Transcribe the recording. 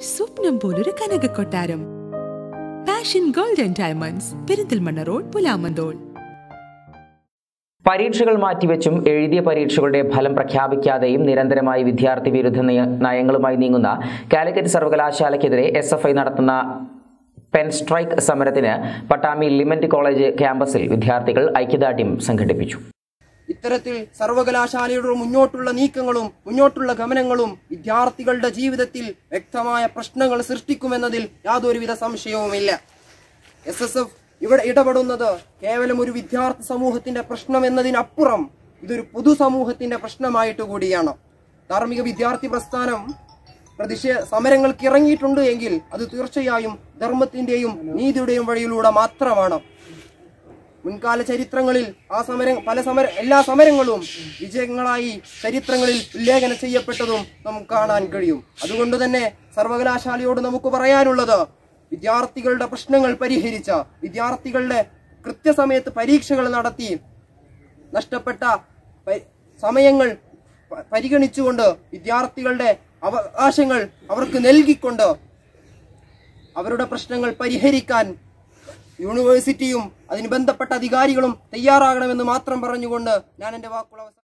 സ്വപ്നം പോലൊരു കനക കൊട്ടാരം passion golden diamonds Perinthalmanna road Pulamanthole പരീക്ഷകൾ മാറ്റിവെച്ചും എഴുതിയ പരീക്ഷകളുടെ ഫലം പ്രഖ്യാപിക്കാതെയും നിരന്തരമായി വിദ്യാർത്ഥി വിരുദ്ധ നയ- നയങ്ങളുമായി നീങ്ങുന്ന കാലിക്കറ്റ് സർവകലാശാലയ്ക്കെതിരെ എസ് എഫ് ഐ നടത്തുന്ന പെൻ സ്ട്രൈക്ക് സമരത്തിന് പട്ടാമ്പി ലിമന്റ് കോളേജ് ക്യാമ്പസിൽ വിദ്യാർത്ഥികൾ ഐക്യദാർഢ്യം സംഘടിപ്പിച്ചു ഇത്തരത്തിൽ സർവകലാശാലയുടെ മുന്നോട്ടുള്ള നീക്കങ്ങളും മുന്നോട്ടുള്ള ഗമനങ്ങളും വിദ്യാർത്ഥികളുടെ ജീവിതത്തിൽ വ്യക്തമായ പ്രശ്നങ്ങൾ സൃഷ്ടിക്കുമെന്നതിൽ യാതൊരുവിധ സംശയവുമില്ല എസ് എസ് എഫ് ഇവിടെ ഇടപെടുന്നത് കേവലം ഒരു വിദ്യാർത്ഥി സമൂഹത്തിന്റെ പ്രശ്നം എന്നതിനപ്പുറം ഇതൊരു പൊതുസമൂഹത്തിന്റെ പ്രശ്നമായിട്ട് കൂടിയാണ് ധാർമ്മിക വിദ്യാർത്ഥി പ്രസ്ഥാനം പ്രതിഷേധ സമരങ്ങൾക്ക് ഇറങ്ങിയിട്ടുണ്ട് എങ്കിൽ അത് തീർച്ചയായും ധർമ്മത്തിന്റെയും നീതിയുടെയും വഴിയിലൂടെ മാത്രമാണ് മുൻകാല ചരിത്രങ്ങളിൽ ആ സമരം പല സമര എല്ലാ സമരങ്ങളും വിജയങ്ങളായി ചരിത്രങ്ങളിൽ ഉല്ലേഖനം ചെയ്യപ്പെട്ടതും നമുക്ക് കാണാൻ കഴിയും അതുകൊണ്ട് തന്നെ സർവകലാശാലയോട് നമുക്ക് പറയാനുള്ളത് വിദ്യാർത്ഥികളുടെ പ്രശ്നങ്ങൾ പരിഹരിച്ച വിദ്യാർത്ഥികളുടെ കൃത്യസമയത്ത് പരീക്ഷകൾ നടത്തി നഷ്ടപ്പെട്ട പ- സമയങ്ങൾ പ- പരിഗണിച്ചുകൊണ്ട് വിദ്യാർത്ഥികളുടെ അവകാശങ്ങൾ അവർക്ക് നൽകിക്കൊണ്ട് അവരുടെ പ്രശ്നങ്ങൾ പരിഹരിക്കാൻ യൂണിവേഴ്സിറ്റിയും അതിന് ബന്ധപ്പെട്ട അധികാരികളും തയ്യാറാകണമെന്ന് മാത്രം പറഞ്ഞുകൊണ്ട് ഞാൻ എൻ്റെ വാക്കുകൾ അവസാനിപ്പിക്കുന്നു.